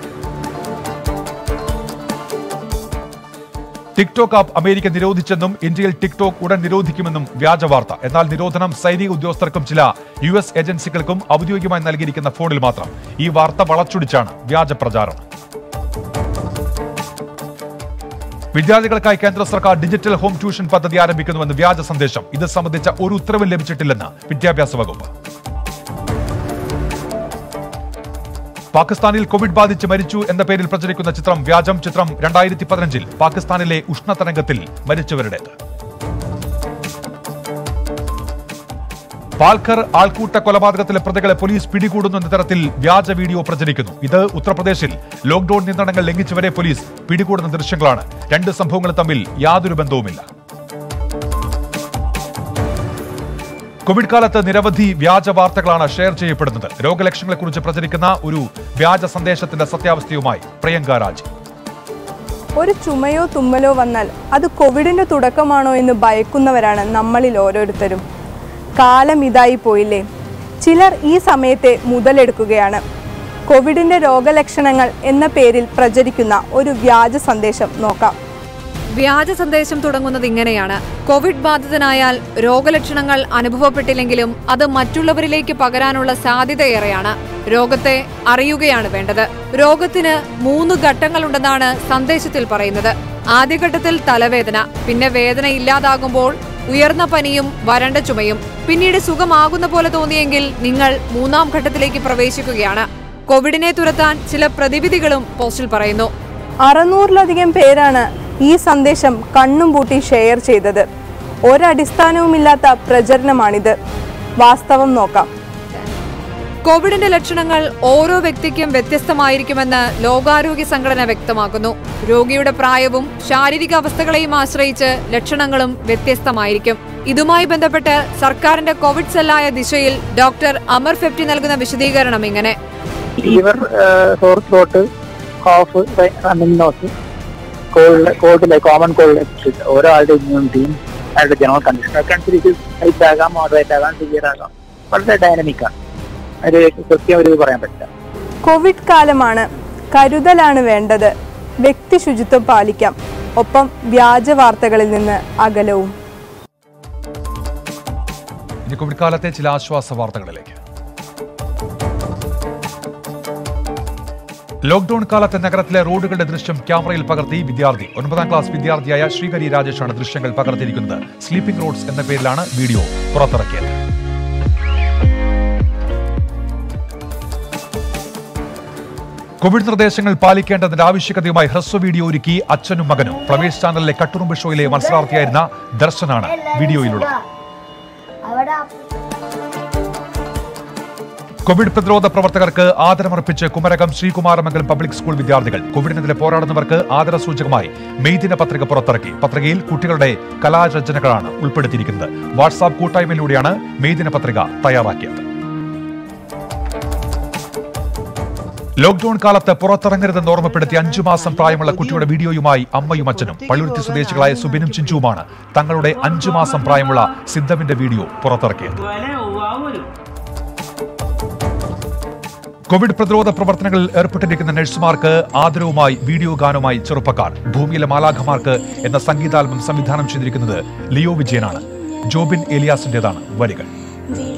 ടിക്ടോക്ക് ആപ്പ് അമേരിക്ക നിരോധിച്ചെന്നും ഇന്ത്യയിൽ ടിക്ടോക്ക് ഉടൻ നിരോധിക്കുമെന്നും വ്യാജ വാർത്ത എന്നാൽ നിരോധനം സൈനിക ഉദ്യോഗസ്ഥർക്കും ചില യു എസ് ഏജൻസികൾക്കും ഔദ്യോഗികമായി നൽകിയിരിക്കുന്ന ഫോണിൽ മാത്രം ഈ വാർത്ത വളച്ചൊടിച്ചാണ് വ്യാജ പ്രചാരണം വിദ്യാർത്ഥികൾക്കായി കേന്ദ്ര സർക്കാർ ഡിജിറ്റൽ ഹോം ട്യൂഷൻ പദ്ധതി ആരംഭിക്കുന്നുവെന്ന് വ്യാജ സന്ദേശം ഇത് സംബന്ധിച്ച ഒരു ഉത്തരവും ലഭിച്ചിട്ടില്ലെന്ന് വിദ്യാഭ്യാസ വകുപ്പ് പാകിസ്ഥാനിൽ കോവിഡ് ബാധിച്ച് മരിച്ചു എന്ന പേരിൽ പ്രചരിക്കുന്ന ചിത്രം വ്യാജം ചിത്രം രണ്ടായിരത്തി പതിനഞ്ചിൽ പാകിസ്ഥാനിലെ ഉഷ്ണതരംഗത്തിൽ മരിച്ചവരുടേത് പാൽക്കർ ആൾക്കൂട്ട കൊലപാതകത്തിലെ പ്രതികളെ പോലീസ് പിടികൂടുന്നു എന്ന തരത്തിൽ വ്യാജ വീഡിയോ പ്രചരിക്കുന്നു ഇത് ഉത്തർപ്രദേശിൽ ലോക്ഡൌൺ നിയന്ത്രണങ്ങൾ ലംഘിച്ചവരെ പോലീസ് പിടികൂടുന്ന ദൃശ്യങ്ങളാണ് രണ്ട് സംഭവങ്ങളും തമ്മിൽ യാതൊരു ബന്ധവുമില്ല കോവിഡ് കാലത്ത് നിരവധി വ്യാജ വാർത്തകളാണ് ഷെയർ ചെയ്യപ്പെടുന്നത് രോഗലക്ഷണങ്ങളെക്കുറിച്ച് പ്രചരിക്കുന്ന ഒരു വ്യാജ സന്ദേശത്തിന്റെ സത്യാവസ്ഥയുമായി പ്രിയങ്ക രാജ് ഒരു ചുമയോ തുമ്മലോ വന്നാൽ അത് കോവിഡിന്റെ തുടക്കമാണോ എന്ന് ഭയക്കുന്നവരാണ് നമ്മളിൽ ഓരോരുത്തരും കാലം ഇതായി പോയില്ലേ ചിലർ ഈ സമയത്തെ മുതലെടുക്കുകയാണ് കോവിഡിന്റെ രോഗലക്ഷണങ്ങൾ എന്ന പേരിൽ പ്രചരിക്കുന്ന ഒരു വ്യാജ സന്ദേശം നോക്കാം വ്യാജ സന്ദേശം തുടങ്ങുന്നത് ഇങ്ങനെയാണ് കോവിഡ് ബാധിതനായാൽ രോഗലക്ഷണങ്ങൾ അനുഭവപ്പെട്ടില്ലെങ്കിലും അത് മറ്റുള്ളവരിലേക്ക് പകരാനുള്ള സാധ്യതയേറെയാണ് രോഗത്തെ അറിയുകയാണ് വേണ്ടത് രോഗത്തിന് മൂന്ന് ഘട്ടങ്ങളുണ്ടെന്നാണ് സന്ദേശത്തിൽ പറയുന്നത് ആദ്യഘട്ടത്തിൽ തലവേദന പിന്നെ വേദന ഇല്ലാതാകുമ്പോൾ ഉയർന്ന പനിയും വരണ്ട ചുമയും പിന്നീട് സുഖമാകുന്ന പോലെ തോന്നിയെങ്കിൽ നിങ്ങൾ മൂന്നാം ഘട്ടത്തിലേക്ക് പ്രവേശിക്കുകയാണ് കോവിഡിനെ തുരത്താൻ ചില പ്രതിവിധികളും പോസ്റ്റിൽ പറയുന്നു അറുന്നൂറിലധികം പേരാണ് ഈ സന്ദേശം കണ്ണും പൂട്ടി ഷെയർ ചെയ്തത് ഒരടിസ്ഥാനവുമില്ലാത്ത പ്രചരണമാണിത് വാസ്തവം നോക്കാം കോവിഡിന്റെ ലക്ഷണങ്ങൾ ഓരോ വ്യക്തിക്കും വ്യത്യസ്തമായിരിക്കുമെന്ന് ലോകാരോഗ്യ സംഘടന വ്യക്തമാക്കുന്നു രോഗിയുടെ പ്രായവും ശാരീരിക അവസ്ഥകളെയും ആശ്രയിച്ച് ലക്ഷണങ്ങളും വ്യത്യസ്തമായിരിക്കും ഇതുമായി ബന്ധപ്പെട്ട് സർക്കാരിന്റെ കോവിഡ് സെല്ലായ ദിശയിൽ ഡോക്ടർ അമർ ഫെപ്റ്റി നൽകുന്ന വിശദീകരണം ഇങ്ങനെ fever sore throat cough running nose cold കോൾഡിലെ കോമൺ കോൾഡ് ഓരോ ആളുടെ ഇമ്മ്യൂണിറ്റിയും അയാളുടെ ജനറൽ കണ്ടീഷൻ ഒക്കെ അനുസരിച്ച് ഹൈറ്റ് ആകാം മോഡറേറ്റ് ആകാം സിവിയർ ആകാം വളരെ ഡൈനമിക്കാണ് ഒരു കൃത്യം ഒരു ഇത് പറയാൻ പറ്റില്ല കോവിഡ് കാലമാണ് കരുതലാണ് വേണ്ടത് വ്യക്തി ശുചിത്വം പാലിക്കാം ഒപ്പം വ്യാജ വാർത്തകളിൽ നിന്ന് അകലവും ഇനി കോവിഡ് കാലത്തെ ചില ആശ്വാസ വാർത്തകളിലേക്ക് ലോക്ഡൌൺ കാലത്തെ നഗരത്തിലെ റോഡുകളുടെ ദൃശ്യം ക്യാമറയിൽ പകർത്തി വിദ്യാർത്ഥി ഒൻപതാം ക്ലാസ് വിദ്യാർത്ഥിയായ ശ്രീകരി രാജേഷാണ് ദൃശ്യങ്ങൾ പകർത്തിയിരിക്കുന്നത് സ്ലീപ്പിംഗ് റോഡ്സ് എന്ന പേരിലാണ് വീഡിയോ പുറത്തിറക്കിയത് കോവിഡ് നിർദ്ദേശങ്ങൾ പാലിക്കേണ്ടതിന്റെ ആവശ്യകതയുമായി ഹ്രസ്വ വീഡിയോ ഒരുക്കി അച്ഛനും മകനും ഫ്ലവേഴ്സ് ചാനലിലെ കട്ടുറുമ്പ് ഷോയിലെ മത്സരാർത്ഥിയായിരുന്ന ദർശനാണ് വീഡിയോയിലുള്ളത് അവിടെ കോവിഡ് പ്രതിരോധ പ്രവർത്തകർക്ക് ആദരമർപ്പിച്ച് കുമരകം ശ്രീകുമാരമംഗലം പബ്ലിക് സ്കൂൾ വിദ്യാർത്ഥികൾ കോവിഡിനെതിരെ പോരാടുന്നവർക്ക് ആദരസൂചകമായി മെയ് ദിന പത്രിക പുറത്തിറക്കി പത്രികയിൽ കുട്ടികളുടെ കലാരചനകളാണ് ഉൾപ്പെടുത്തിയിരിക്കുന്നത് വാട്സാപ്പ് കൂട്ടായ്മയിലൂടെയാണ് മെയ് ദിന പത്രിക തയ്യാറാക്കിയത് ലോക്ഡൌൺ കാലത്ത് പുറത്തിറങ്ങരുതെന്ന് ഓർമ്മപ്പെടുത്തി അഞ്ചു മാസം പ്രായമുള്ള കുട്ടിയുടെ വീഡിയോയുമായി അമ്മയും അച്ഛനും പള്ളുരുത്തി സ്വദേശികളായ സുബിനും ചിഞ്ചുവുമാണ് തങ്ങളുടെ അഞ്ചു മാസം പ്രായമുള്ള സിദ്ധവിന്റെ വീഡിയോ പുറത്തിറക്കിയത് കോവിഡ് പ്രതിരോധ പ്രവർത്തനങ്ങളിൽ ഏർപ്പെട്ടിരിക്കുന്ന നഴ്സുമാർക്ക് ആദരവുമായി വീഡിയോ ഗാനവുമായി ചെറുപ്പക്കാർ ഭൂമിയിലെ മാലാഖമാർക്ക് എന്ന സംഗീതാൽബം സംവിധാനം ചെയ്തിരിക്കുന്നത് ലിയോ വിജയനാണ് ജോബിൻ എലിയാസിന്റേതാണ് വരികൾ വീട്